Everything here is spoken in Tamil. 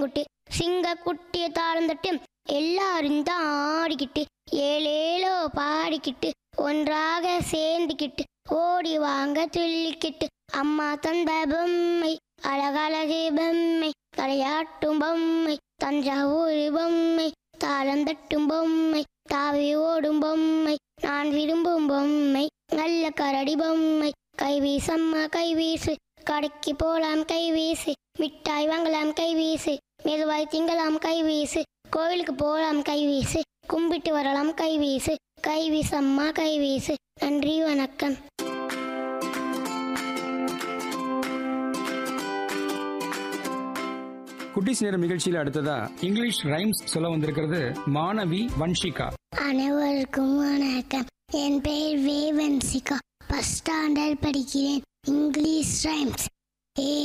சிங்கங்குட்டி சிங்க குட்டிய தாளம் தட்டு எல்லாரும் தான் ஆடிக்கிட்டு ஏழேலோ பாடிக்கிட்டு ஒன்றாக சேர்ந்துக்கிட்டு ஓடி வாங்க துள்ளிக்கிட்டு அம்மா தந்த பொம்மை அழகழகு பொம்மை தலையாட்டும் பொம்மை தஞ்சாவூர் பொம்மை தாளம் தட்டும் பொம்மை தாவி ஓடும் பொம்மை நான் விரும்பும் பொம்மை நல்ல கரடி பொம்மை கைவீசம்மா கைவீசு கடைக்கு போலாம் கைவீசு மிட்டாய் வாங்கலாம் கைவீசு மெதுவாய் திங்கலாம் கைவீசு கோயிலுக்கு போலாம் கைவீசு கும்பிட்டு வரலாம் கைவீசு கைவீசம்மா கைவீசு நன்றி வணக்கம் குட்டிஸ் நேரம் நிகழ்ச்சியில் அடுத்ததா இங்கிலீஷ் ரைம்ஸ் சொல்ல வந்திருக்கிறது மாணவி வன்ஷிகா அனைவருக்கும் வணக்கம் என் பெயர் வேவன்சிகா ஃபஸ்ட் ஸ்டாண்டர்ட் படிக்கிறேன் இங்கிலீஷ் ரைம்ஸ் ஏ